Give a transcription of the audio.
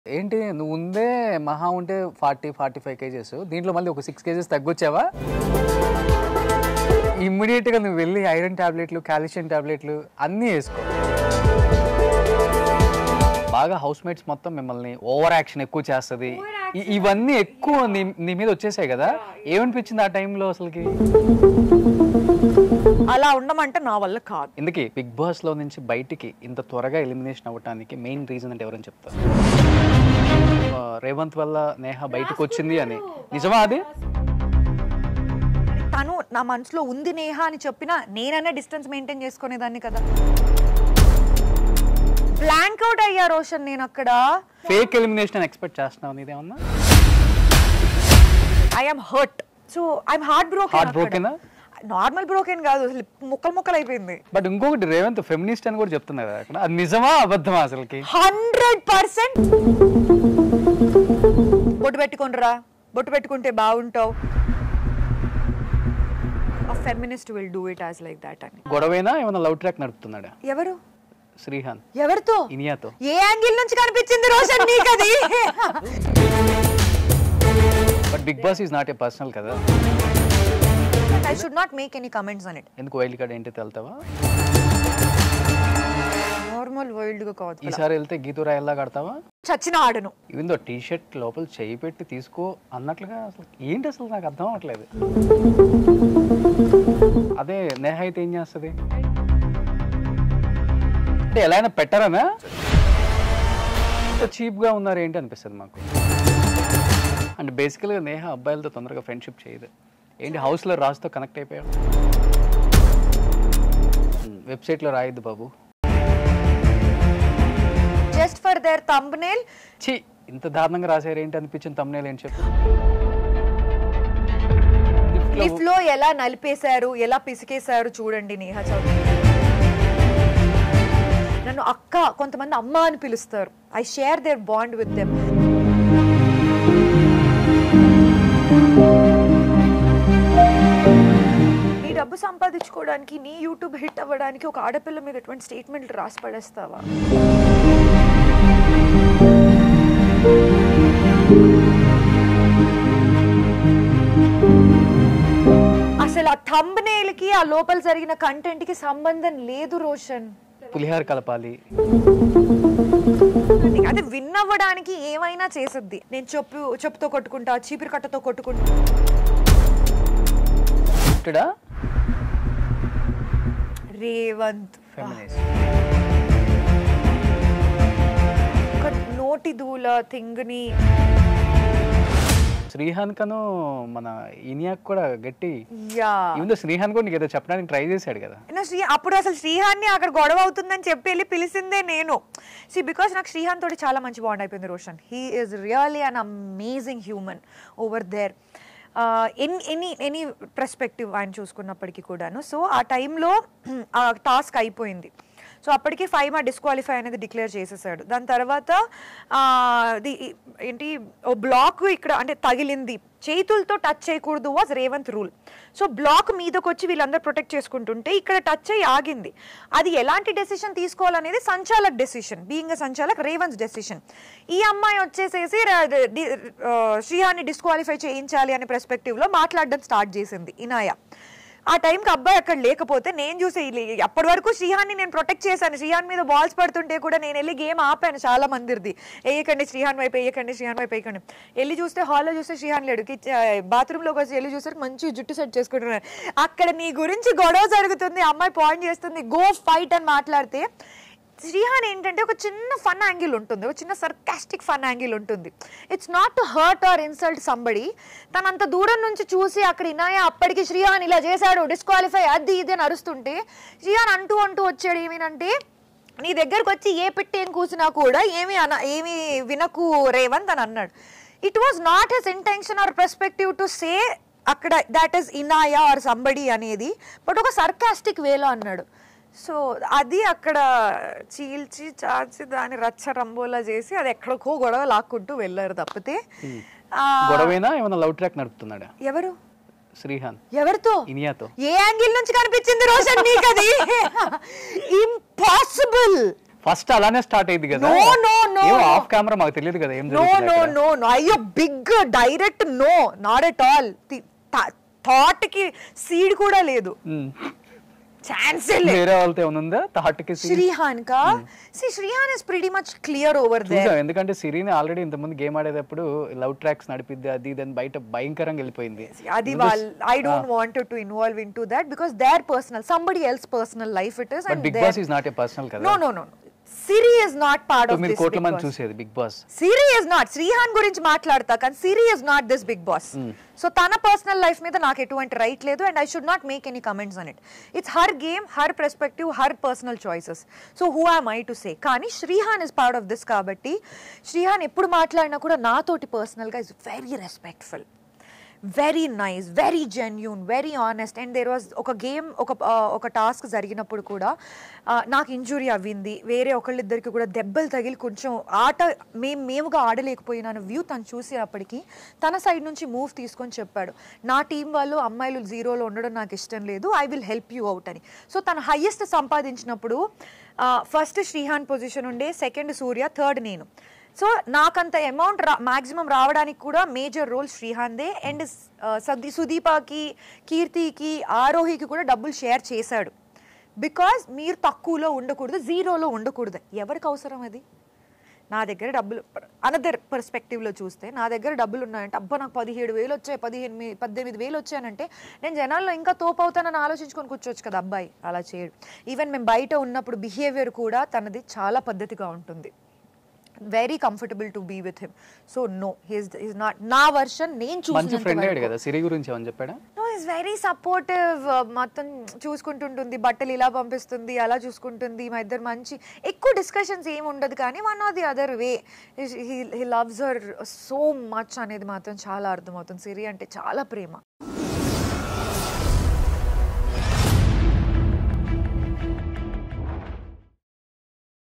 ఏంటి నువ్వు ఉందే మహా ఉంటే ఫార్టీ ఫార్టీ ఫైవ్ కేజెస్ దీంట్లో మళ్ళీ ఒక సిక్స్ కేజెస్ తగ్గొచ్చావా ఇమ్మీడియట్గా నువ్వు వెళ్ళి ఐరన్ టాబ్లెట్లు కాల్షియం టాబ్లెట్లు అన్నీ వేసుకో బాగా హౌస్ మేట్స్ మొత్తం మిమ్మల్ని ఓవర్ యాక్షన్ ఎక్కువ చేస్తుంది ఇ- ఇవన్నీ ఎక్కువ నీ నీ మీద వచ్చేసాయి కదా ఏమనిపించింది ఆ టైంలో అసలుకి అలా ఉండమంటే నా వల్ల కాదు ఎందుకే బిగ్ బాస్ లో నుంచి బయటికి ఇంత త్వరగా ఎలిమినేషన్ అవ్వటానికి మెయిన్ రీజన్ అంటే ఎవరని చెప్తారు ఆ, రేవంత్ వల్ల నేహ బయటకు వచ్చింది అని నిజమా అది తను నా మనసులో ఉంది నేహ అని చెప్పినా నేనన్నా డిస్టెన్స్ మెయింటైన్ చేసుకునేదాన్ని కదా బ్లాంక్ అవుట్ అయ్యా రోషన్ నేను అక్కడ ఫేక్ ఎలిమినేషన్ అని ఎక్స్పెక్ట్ చేస్తున్నావు ఇదేమన్నా I'm hurt so I'm heart Heart broken broken ఆ? నార్మల్ బ్రోకెన్ కాదు అసలు ముక్కలు ముక్కలు అయిపోయింది బట్ ఇంకొకటి రేవంత్ ఫెమినిస్ట్ అని కూడా చెప్తున్నారు కదా అక్కడ అది నిజమా అబద్ధమా అసలుకి హండ్రెడ్ పర్సెంట్ బొట్టు పెట్టుకుంటురా బొట్టు పెట్టుకుంటే బాగుంటావు feminist will do it as like that అని గొడవైనా ఏమైనా లవ్ ట్రాక్ నడుపుతున్నాడా ఎవరు శ్రీహాన్ ఎవరితో ఇనియాతో ఏ యాంగిల్ నుంచి కనిపించింది రోషన్ నీకు అది but big boss is not a personal కదా I should not make any comments on it ఎందుకు వైల్డ్ కార్డ్ ఏంటి వెళ్తావా నార్మల్ వరల్డ్ గా కాదు ఈసారి వెళ్తే గీతు రాయల్లా కడతావా చచ్చిన ఆడను ఈవెన్ దో టీ షర్ట్ లోపల చేయి పెట్టి తీసుకో అన్నట్లుగా అసలు ఏంటి అసలు నాకు అర్థం అవ్వట్లేదు అదే నేహ అయితే ఏం చేస్తుంది అంటే ఎలా అయినా పెట్టరానా చీప్గా ఉన్నారు ఏంటి అనిపిస్తుంది మాకు అంటే బేసికల్గా నేహ అబ్బాయిలతో తొందరగా ఫ్రెండ్షిప్ చేయదు ఏంటి హౌస్లో రాజుతో కనెక్ట్ అయిపోయావు వెబ్సైట్లో రాయొద్దు బాబు జస్ట్ ఫర్ దేర్ థంబ్నెయిల్ ఛీ ఇంత దారుణంగా రాశారు ఏంటి అనిపించింది తమ్నేల్ ఏంటి చెప్పు లిఫ్ట్ లో ఎలా నలిపేశారు ఎలా పిసికేశారు చూడండి నేహ చౌదరి నన్ను అక్క కొంతమంది అమ్మ అని పిలుస్తారు I share their bond with them నీ డబ్బు సంపాదించుకోవడానికి నీ యూట్యూబ్ హిట్ అవ్వడానికి ఒక ఆడపిల్ల మీద ఎటువంటి స్టేట్మెంట్లు రాసి పడేస్తావా అసలు ఆ థంబ్నేల్ కి ఆ లోపల జరిగిన కంటెంట్ కి సంబంధం లేదు రోషన్ పులిహార కలపాలి అది విన్ అవ్వడానికి ఏమైనా చేసిద్ది నేను చెప్పు చెప్పుతో కొట్టుకుంటా చీపిరి కట్టతో కొట్టుకుంటా ఇక్కడ రేవంత్ ఫెమినిస్ట్ ఒక నోటి దూల థింగ్ని శ్రీహాన్ కను మన ఇనియాక్ కూడా గట్టి యా ఈవెన్ శ్రీహాన్ కూడా నీకు ఏదో చెప్పడానికి ట్రై చేశాడు కదా నా శ్రీ అప్పుడు అసలు శ్రీహాన్ని అక్కడ గొడవ అవుతుందని చెప్పి వెళ్ళి పిలిచిందే నేను సి బికాస్ నాకు శ్రీహాన్ తోటి చాలా మంచి బాండ్ అయిపోయింది Roshan he is really an amazing human over there any any any perspective ఆయన చూసుకున్నప్పటికీ కూడాను సో ఆ టైంలో ఆ టాస్క్ అయిపోయింది సో అప్పటికి ఫైవ్ మా డిస్క్వాలిఫై అనేది డిక్లేర్ చేసేసాడు దాని తర్వాత ఆ, ఇది ఏంటి ఓ బ్లాక్ ఇక్కడ అంటే తగిలింది చేతులతో టచ్ చేయకూడదు was Revanth rule so block మీదకి వచ్చి వీళ్ళందరూ ప్రొటెక్ట్ చేసుకుంటుంటే ఇక్కడ టచ్ అయ్యి ఆగింది అది ఎలాంటి డెసిషన్ తీసుకోవాలనేది సంచాలక్ డెసిషన్ బీయింగ్ సంచాలక్ రేవంత్ డెసిషన్ ఈ అమ్మాయి వచ్చేసేసి ర- డి- ఆ, శ్రీహాన్ని డిస్క్వాలిఫై చేయించాలి అనే perspective లో మాట్లాడడం స్టార్ట్ చేసింది ఇనాయ ఆ టైంకి అబ్బాయి అక్కడ లేకపోతే నేను చూసే ఈ- అప్పటి వరకు శ్రీహాన్ని నేను ప్రొటెక్ట్ చేశాను శ్రీహాన్ మీద బాల్స్ పడుతుంటే కూడా నేను వెళ్ళి గేమ్ ఆపాను చాలా మందిది వేయకండి శ్రీహాన్ వైపు వేయకండి శ్రీహాన్ వైపు వేయకండి వెళ్ళి చూస్తే హాల్లో చూస్తే శ్రీహాన్ లేడు బాత్రూంలోకి వచ్చి వెళ్ళి చూస్తే మంచి జుట్టు సెట్ చేసుకుంటున్నాను అక్కడ నీ గురించి గొడవ జరుగుతుంది అమ్మాయి పాయింట్ చేస్తుంది గో ఫైట్ అని మాట్లాడితే శ్రీహాన్ ఏంటంటే ఒక చిన్న ఫన్ యాంగిల్ ఉంటుంది ఒక చిన్న సర్కాస్టిక్ ఫన్ యాంగిల్ ఉంటుంది it's not to hurt or insult somebody తను అంత దూరం నుంచి చూసి అక్కడ ఇనాయ అప్పటికి శ్రీహాన్ ఇలా చేశాడు డిస్క్వాలిఫై అది ఇది అని అరుస్తుంటే శ్రీహాన్ అంటూ అంటూ వచ్చాడు ఏమేనంటే నీ దగ్గరకు వచ్చి ఏ పెట్టి ఏం కూసినా కూడా ఏమి అన ఏమి వినకు రేవంత్ అని అన్నాడు it was not his intention or perspective to say అక్కడ that is Inaya or somebody అనేది బట్ ఒక సర్కాస్టిక్ వేలో అన్నాడు సో అది అక్కడ చీల్చి చాచి దాన్ని రచ్చ రంబోలా చేసి అది ఎక్కడికో గొడవ లాక్కుంటూ వెళ్ళారు తప్పితే ఆ, గొడవైనా ఏమైనా లవ్ ట్రాక్ నడుపుతున్నాడా ఎవరు శ్రీహాన్ ఎవరితో ఇనియాతో ఏ యాంగిల్ నుంచి కనిపించింది రోషన్ నీకు అది ఇంపాసిబుల్ ఫస్ట్ అలానే స్టార్ట్ అయింది కదా No, no, no, ఏమో no. ఆఫ్ కెమెరా మాకు తెలియదు కదా ఏం నో జరుగుతుంది నో అక్కడ. నో నో అయ్యో big direct no not at all thought కి సీడ్ కూడా లేదు మ్మ్. ఛాన్స్ వేరే వాళ్ళతో ఏమైనా ఉందా థాట్కి శ్రీహాన్ కా సి Srihan is pretty much clear over there చూసాం ఎందుకంటే సిరీని ఆల్రెడీ ఇంతకుముందు గేమ్ ఆడేటప్పుడు లవ్ ట్రాక్స్ నడిపిద్ది అది ఇది అని బయట భయంకరంగా వెళ్ళిపోయింది అది వాళ్ళ I don't want to involve in to that because their personal somebody else personal life it is but big boss is not a personal కదా no no no Siri is not part of తొమ్మిది this కోట్ల మంది చూసేది big boss Siri is not Srihan గురించి మాట్లాడతా కానీ Siri is not this big boss so తన personal life మీద నాకు ఎటువంటి రైట్ లేదు and I should not make any comments on it it's her game her perspective her personal choices so who am I to say కానీ Srihan is part of this కాబట్టి శ్రీహాన్ ఎప్పుడు మాట్లాడినా కూడా నాతోటి పర్సనల్గా is very respectful very nice very genuine very honest and there was ఒక game ఒక ఆ, ఒక టాస్క్ జరిగినప్పుడు కూడా ఆ, నాకు ఇంజురీ అవ్వింది వేరే ఒకళ్ళిద్దరికి కూడా దెబ్బలు తగిలి కొంచెం ఆట మేము మేముగా ఆడలేకపోయినాను వ్యూ తను చూసినప్పటికీ తన సైడ్ నుంచి మూవ్ తీసుకొని చెప్పాడు నా టీం వాళ్ళు అమ్మాయిలు జీరోలో ఉండడం నాకు ఇష్టం లేదు I will help you out అని సో తను హయ్యెస్ట్ సంపాదించినప్పుడు ఫస్ట్ శ్రీహాన్ పొజిషన్ ఉండే సెకండ్ సూర్య థర్డ్ నేను సో నాకంత అమౌంట్ రా మాక్సిమం రావడానికి కూడా మేజర్ రోల్ శ్రీహాందే అండ్ సది సుదీపాకి కీర్తికి ఆరోహికి కూడా డబ్బులు షేర్ చేశాడు బికాజ్ మీరు తక్కువలో ఉండకూడదు జీరోలో ఉండకూడదు ఎవరికి అవసరం అది నా దగ్గర డబ్బులు అనదర్ పర్స్పెక్టివ్లో చూస్తే నా దగ్గర డబ్బులు ఉన్నాయంటే అబ్బా నాకు పదిహేడు వేలు వచ్చాయి పదిహేను మీ- పద్దెనిమిది వేలు వచ్చానంటే నేను జనాల్లో ఇంకా తోపు అవుతానని ఆలోచించుకొని కూర్చోవచ్చు కదా అబ్బాయి అలా చేయడు ఈవెన్ మేము బయట ఉన్నప్పుడు బిహేవియర్ కూడా తనది చాలా పద్ధతిగా ఉంటుంది very comfortable to be with him so no he's is not నా వర్షన్ నేను మంచి ఫ్రెండ్ అయ్యాడు చూసినంత కదా సిరి గురించి ఏమని చెప్పాడా నో ఇస్ వెరీ సపోర్టివ్ మొత్తం చూసుకుంటుంటుంది బట్టలు ఇలా పంపిస్తుంది అలా చూసుకుంటుంది మా ఇద్దరు మంచి ఎక్కువ డిస్కషన్స్ ఏమి ఉండదు కానీ one or the other way he loves her so much అనేది మాత్రం చాలా అర్థమవుతుంది సిరి అంటే చాలా ప్రేమ